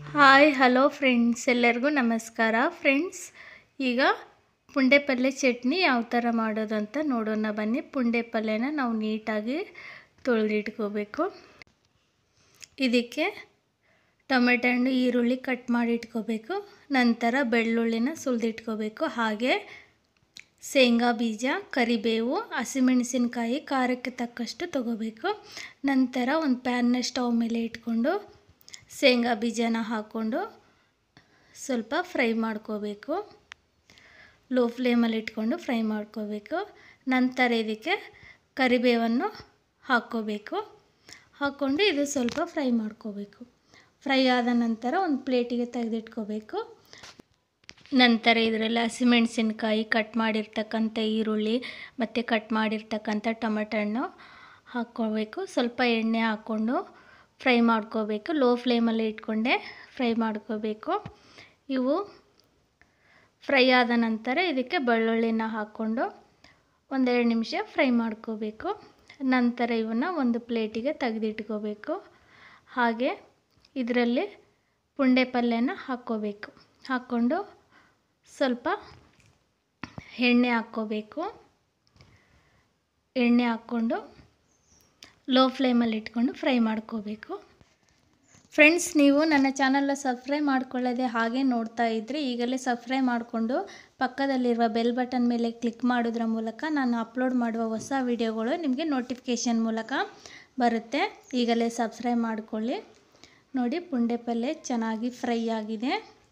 hi hello friends ಎಲ್ಲರಿಗೂ ನಮಸ್ಕಾರ friends ಈಗ ಪುಂಡೆ ಪಲ್ಯ ಚಟ್ನಿ ಯಾವ ಥರ ಮಾಡೋದು ಅಂತ ನೋಡೋಣ ಬನ್ನಿ ಪುಂಡೆ ಪಲ್ಯನ ನಾವು ನೀಟಾಗಿ ತೊಳೆದಿಟ್ಕೋಬೇಕು ಇದಕ್ಕೆ ಟೊಮೆಟೊ ಹಣ್ಣು ಈರುಳ್ಳಿ ಕಟ್ ಮಾಡಿ ಇಟ್ಕೋಬೇಕು ನಂತರ ಬೆಳ್ಳುಳ್ಳಿನ ಸುಲಿದಿಟ್ಕೋಬೇಕು ಹಾಗೆ ಶೇಂಗಾ ಬೀಜ ಕರಿಬೇವು ಹಸಿಮೆಣಸಿನ್ಕಾಯಿ ಖಾರಕ್ಕೆ ತಕ್ಕಷ್ಟು ತಗೋಬೇಕು ನಂತರ ಒಂದು ಪ್ಯಾನ್ನ ಸ್ಟವ್ ಮೇಲೆ ಇಟ್ಕೊಂಡು ಶೇಂಗಾ ಬೀಜನ ಹಾಕ್ಕೊಂಡು ಸ್ವಲ್ಪ ಫ್ರೈ ಮಾಡ್ಕೋಬೇಕು ಲೋ ಫ್ಲೇಮಲ್ಲಿ ಇಟ್ಕೊಂಡು ಫ್ರೈ ಮಾಡ್ಕೋಬೇಕು ನಂತರ ಇದಕ್ಕೆ ಕರಿಬೇವನ್ನು ಹಾಕ್ಕೋಬೇಕು ಹಾಕ್ಕೊಂಡು ಇದು ಸ್ವಲ್ಪ ಫ್ರೈ ಮಾಡ್ಕೋಬೇಕು ಫ್ರೈ ಆದ ನಂತರ ಒಂದು ಪ್ಲೇಟಿಗೆ ತೆಗೆದಿಟ್ಕೋಬೇಕು ನಂತರ ಇದರಲ್ಲಿ ಹಸಿಮೆಣಸಿನ್ಕಾಯಿ ಕಟ್ ಮಾಡಿರ್ತಕ್ಕಂಥ ಈರುಳ್ಳಿ ಮತ್ತು ಕಟ್ ಮಾಡಿರ್ತಕ್ಕಂಥ ಟೊಮೆಟೊ ಹಣ್ಣು ಹಾಕ್ಕೋಬೇಕು ಸ್ವಲ್ಪ ಎಣ್ಣೆ ಹಾಕ್ಕೊಂಡು ಫ್ರೈ ಮಾಡ್ಕೋಬೇಕು ಲೋ ಫ್ಲೇಮಲ್ಲಿ ಇಟ್ಕೊಂಡೆ ಫ್ರೈ ಮಾಡ್ಕೋಬೇಕು ಇವು ಫ್ರೈ ಆದ ನಂತರ ಇದಕ್ಕೆ ಬೆಳ್ಳುಳ್ಳಿನ ಹಾಕ್ಕೊಂಡು ಒಂದೆರಡು ನಿಮಿಷ ಫ್ರೈ ಮಾಡ್ಕೋಬೇಕು ನಂತರ ಇವನ್ನ ಒಂದು ಪ್ಲೇಟಿಗೆ ತೆಗೆದಿಟ್ಕೋಬೇಕು ಹಾಗೆ ಇದರಲ್ಲಿ ಪುಂಡೆ ಪಲ್ಯನ ಹಾಕ್ಕೋಬೇಕು ಹಾಕ್ಕೊಂಡು ಸ್ವಲ್ಪ ಎಣ್ಣೆ ಹಾಕ್ಕೋಬೇಕು ಎಣ್ಣೆ ಹಾಕ್ಕೊಂಡು ಲೋ ಫ್ಲೇಮಲ್ಲಿ ಇಟ್ಕೊಂಡು ಫ್ರೈ ಮಾಡ್ಕೋಬೇಕು ಫ್ರೆಂಡ್ಸ್ ನೀವು ನನ್ನ ಚಾನಲ್ನ ಸಬ್ಸ್ಕ್ರೈಬ್ ಮಾಡ್ಕೊಳ್ಳದೆ ಹಾಗೆ ನೋಡ್ತಾ ಇದ್ದರೆ ಈಗಲೇ ಸಬ್ಸ್ಕ್ರೈಬ್ ಮಾಡಿಕೊಂಡು ಪಕ್ಕದಲ್ಲಿರುವ ಬೆಲ್ ಬಟನ್ ಮೇಲೆ ಕ್ಲಿಕ್ ಮಾಡೋದ್ರ ಮೂಲಕ ನಾನು ಅಪ್ಲೋಡ್ ಮಾಡುವ ಹೊಸ ವಿಡಿಯೋಗಳು ನಿಮಗೆ ನೋಟಿಫಿಕೇಷನ್ ಮೂಲಕ ಬರುತ್ತೆ ಈಗಲೇ ಸಬ್ಸ್ಕ್ರೈಬ್ ಮಾಡಿಕೊಳ್ಳಿ ನೋಡಿ ಪುಂಡೆ ಪಲ್ಯ ಚೆನ್ನಾಗಿ ಫ್ರೈ ಆಗಿದೆ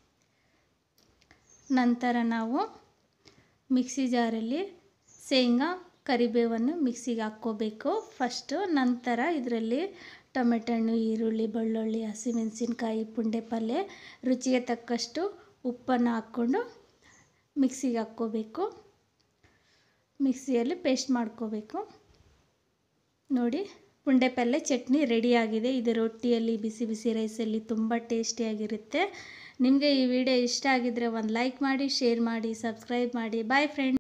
ನಂತರ ನಾವು ಮಿಕ್ಸಿ ಜಾರಲ್ಲಿ ಶೇಂಗಾ ಕರಿಬೇವನ್ನು ಮಿಕ್ಸಿಗೆ ಹಾಕ್ಕೋಬೇಕು ಫಸ್ಟು ನಂತರ ಇದರಲ್ಲಿ ಟೊಮೆಟೊ ಹಣ್ಣು ಈರುಳ್ಳಿ ಬೆಳ್ಳುಳ್ಳಿ ಹಸಿಮೆಣಸಿನ್ಕಾಯಿ ಪುಂಡೆ ಪಲ್ಯ ರುಚಿಗೆ ತಕ್ಕಷ್ಟು ಉಪ್ಪನ್ನು ಹಾಕ್ಕೊಂಡು ಮಿಕ್ಸಿಗೆ ಹಾಕ್ಕೋಬೇಕು ಮಿಕ್ಸಿಯಲ್ಲಿ ಪೇಸ್ಟ್ ಮಾಡ್ಕೋಬೇಕು ನೋಡಿ ಪುಂಡೆ ಪಲ್ಯ ಚಟ್ನಿ ರೆಡಿಯಾಗಿದೆ ಇದು ರೊಟ್ಟಿಯಲ್ಲಿ ಬಿಸಿ ಬಿಸಿ ರೈಸಲ್ಲಿ ತುಂಬ ಟೇಸ್ಟಿಯಾಗಿರುತ್ತೆ ನಿಮಗೆ ಈ ವಿಡಿಯೋ ಇಷ್ಟ ಆಗಿದ್ದರೆ ಒಂದು ಲೈಕ್ ಮಾಡಿ ಶೇರ್ ಮಾಡಿ ಸಬ್ಸ್ಕ್ರೈಬ್ ಮಾಡಿ ಬಾಯ್ ಫ್ರೆಂಡ್